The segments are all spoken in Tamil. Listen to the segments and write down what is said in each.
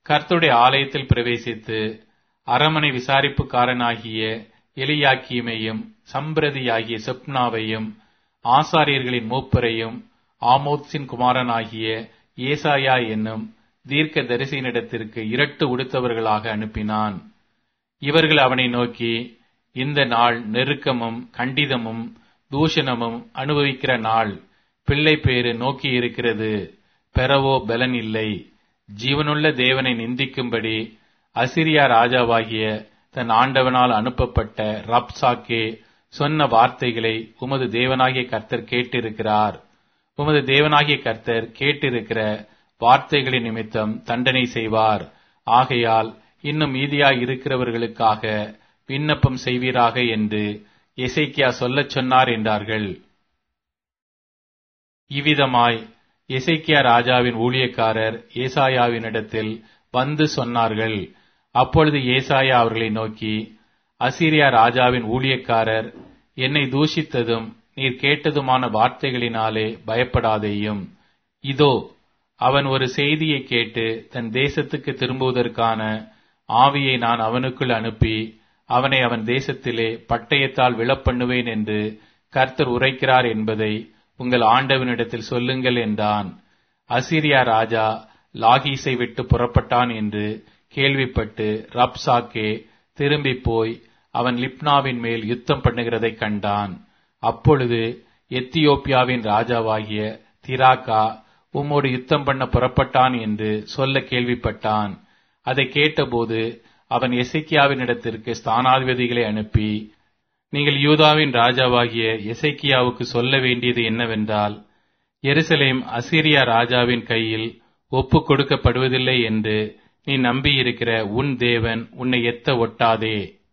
கர்த்தருடைய ஆலயத்தில் பிரவேசித்து அரமனை விசாரிப்புக்காரனாகிய எலியாக்கீமையும் சம்பிரதியாகிய செப்னாவையும் ஆசாரியர்களின் மூப்பரையும் ஆமோத்சின் குமாரனாகிய ஏசாயா என்னும் தீர்க்க தரிசனிடத்திற்கு இரட்டு உடுத்தவர்களாக அனுப்பினான் இவர்கள் அவனை நோக்கி இந்த நாள் நெருக்கமும் கண்டிதமும் தூஷணமும் அனுபவிக்கிற நாள் பிள்ளை பேறு நோக்கி இருக்கிறது பெறவோ பலன் இல்லை ஜீவனுள்ள தேவனை நிந்திக்கும்படி அசிரியா ராஜாவாகிய தன் ஆண்டவனால் அனுப்பப்பட்ட ரப்சாக்கே சொன்ன வார்த்தைகளை உமது தேவனாகிய கர்த்தர் கேட்டிருக்கிறார் உமது தேவனாகிய கர்த்தர் கேட்டிருக்கிற வார்த்தைகளின் நிமித்தம் தண்டனை செய்வார் ஆகையால் இன்னும் மீதியாய் இருக்கிறவர்களுக்காக விண்ணப்பம் செய்வீராக என்று எசைக்கியா சொல்லச் சொன்னார் என்றார்கள் இவ்விதமாய் எசைக்கியா ராஜாவின் ஊழியக்காரர் ஏசாயாவினிடத்தில் வந்து சொன்னார்கள் அப்பொழுது ஏசாயா அவர்களை நோக்கி அசீரியா ராஜாவின் ஊழியக்காரர் என்னை தூஷித்ததும் நீர் கேட்டதுமான வார்த்தைகளினாலே பயப்படாதேயும் இதோ அவன் ஒரு செய்தியை கேட்டு தன் தேசத்துக்கு திரும்புவதற்கான ஆவியை நான் அவனுக்குள் அனுப்பி அவனை அவன் தேசத்திலே பட்டயத்தால் விழப்பண்ணுவேன் என்று கர்த்தர் உரைக்கிறார் என்பதை உங்கள் ஆண்டவனிடத்தில் சொல்லுங்கள் என்றான் அசிரியா ராஜா லாகீஸை விட்டு புறப்பட்டான் என்று கேள்விப்பட்டு ரப்சாக்கே திரும்பி போய் அவன் லிப்னாவின் மேல் யுத்தம் பண்ணுகிறதை கண்டான் அப்பொழுது எத்தியோப்பியாவின் ராஜாவாகிய திராக்கா உம்மோடு யுத்தம் பண்ண புறப்பட்டான் என்று சொல்ல கேள்விப்பட்டான் அதை கேட்டபோது அவன் எசைக்கியாவினிடத்திற்கு ஸ்தானாதிபதிகளை அனுப்பி நீங்கள் யூதாவின் ராஜாவாகிய எசைக்கியாவுக்கு சொல்ல வேண்டியது என்னவென்றால் எருசலேம் அசிரியா ராஜாவின் கையில் ஒப்புக் கொடுக்கப்படுவதில்லை என்று நீ நம்பியிருக்கிற உன் தேவன் உன்னை எத்த ஒட்டாதே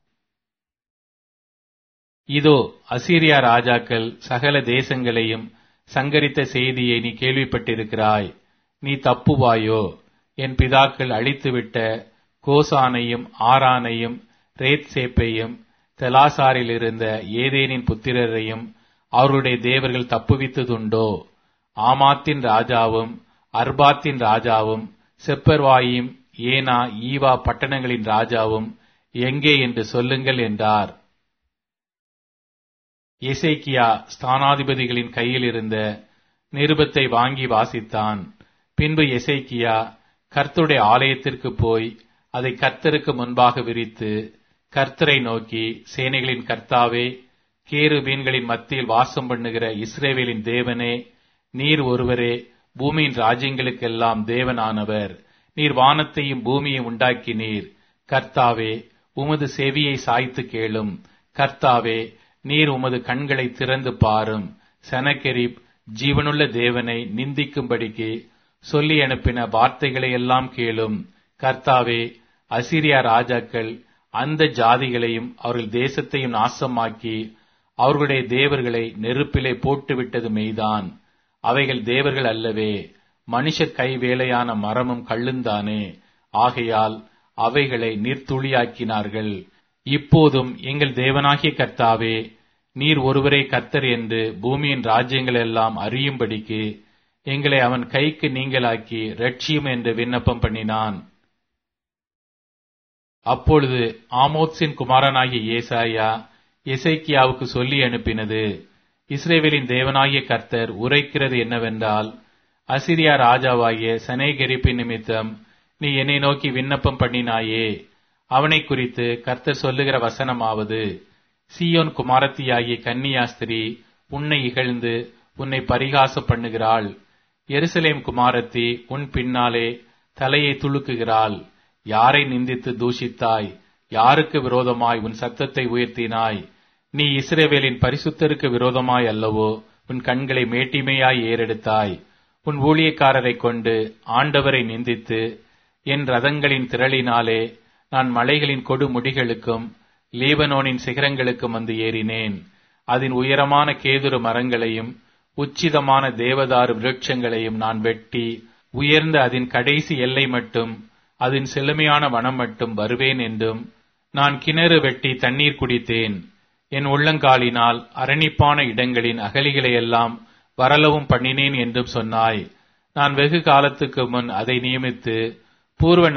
இதோ அசீரியா ராஜாக்கள் சகல தேசங்களையும் சங்கரித்த செய்தியை நீ கேள்விப்பட்டிருக்கிறாய் நீ தப்புவாயோ என் பிதாக்கள் அழித்துவிட்ட கோசானையும் ஆரானையும் ரேத்சேப்பையும் தெலாசாரில் இருந்த ஏதேனின் புத்திரரையும் அவருடைய தேவர்கள் தப்புவித்ததுண்டோ ஆமாத்தின் ராஜாவும் அர்பாத்தின் ராஜாவும் செப்பர்வாயும் ஏனா ஈவா பட்டணங்களின் ராஜாவும் எங்கே என்று சொல்லுங்கள் என்றார் எசேக்கியா ஸ்தானாதிபதிகளின் கையில் இருந்த நிருபத்தை வாங்கி வாசித்தான் பின்பு எசேக்கியா கர்த்தருடைய ஆலயத்திற்கு போய் அதை கர்த்தருக்கு முன்பாக விரித்து கர்த்தரை நோக்கி சேனைகளின் கர்த்தாவே கேரு மீன்களின் மத்தியில் வாசம் பண்ணுகிற இஸ்ரேவேலின் தேவனே நீர் ஒருவரே பூமியின் ராஜ்யங்களுக்கெல்லாம் தேவனானவர் நீர் வானத்தையும் பூமியையும் உண்டாக்கினீர் கர்த்தாவே உமது செவியை சாய்த்து கேளும் கர்த்தாவே நீர் உமது கண்களை திறந்து பாரும் சனகெரிப் ஜீவனுள்ள தேவனை நிந்திக்கும்படிக்கு சொல்லி அனுப்பின வார்த்தைகளை எல்லாம் கேளும் கர்த்தாவே அசிரியா ராஜாக்கள் அந்த ஜாதிகளையும் அவர்கள் தேசத்தையும் நாசமாக்கி அவர்களுடைய தேவர்களை நெருப்பிலே போட்டுவிட்டது மெய்தான் அவைகள் தேவர்கள் அல்லவே மனுஷர் கை வேலையான மரமும் கள்ளுந்தானே ஆகையால் அவைகளை நீர்த்துளியாக்கினார்கள் இப்போதும் எங்கள் தேவனாகிய கர்த்தாவே நீர் ஒருவரே கர்த்தர் என்று பூமியின் ராஜ்யங்கள் எல்லாம் அறியும்படிக்கு எங்களை அவன் கைக்கு நீங்களாக்கி ரட்சியும் என்று விண்ணப்பம் பண்ணினான் அப்பொழுது ஆமோத்ஸின் குமாரனாகிய ஏசாயா எசைக்கியாவுக்கு சொல்லி அனுப்பினது இஸ்ரேவேலின் தேவனாகிய கர்த்தர் உரைக்கிறது என்னவென்றால் அசிரியா ராஜாவாகிய சனேகரிப்பின் நிமித்தம் நீ என்னை நோக்கி விண்ணப்பம் பண்ணினாயே அவனை குறித்து கர்த்தர் சொல்லுகிற வசனமாவது சீயோன் குமாரத்தியாகிய கன்னியாஸ்திரி உன்னை இகழ்ந்து உன்னை பரிகாசம் பண்ணுகிறாள் எருசலேம் குமாரத்தி உன் பின்னாலே தலையை துளுக்குகிறாள் யாரை நிந்தித்து தூஷித்தாய் யாருக்கு விரோதமாய் உன் சத்தத்தை உயர்த்தினாய் நீ இஸ்ரேவேலின் பரிசுத்தருக்கு விரோதமாய் அல்லவோ உன் கண்களை மேட்டிமையாய் ஏறெடுத்தாய் உன் ஊழியக்காரரை கொண்டு ஆண்டவரை நிந்தித்து என் ரதங்களின் திரளினாலே நான் மலைகளின் கொடு முடிகளுக்கும் லீபனோனின் சிகரங்களுக்கும் வந்து ஏறினேன் அதன் உயரமான கேதுரு மரங்களையும் உச்சிதமான தேவதாரு விருட்சங்களையும் நான் வெட்டி உயர்ந்த அதன் கடைசி எல்லை மட்டும் அதன் செழுமையான வனம் மட்டும் வருவேன் என்றும் நான் கிணறு வெட்டி தண்ணீர் குடித்தேன் என் உள்ளங்காலினால் அரணிப்பான இடங்களின் அகலிகளை எல்லாம் வரலவும் பண்ணினேன் என்றும் சொன்னாய் நான் வெகு காலத்துக்கு முன் அதை நியமித்து பூர்வ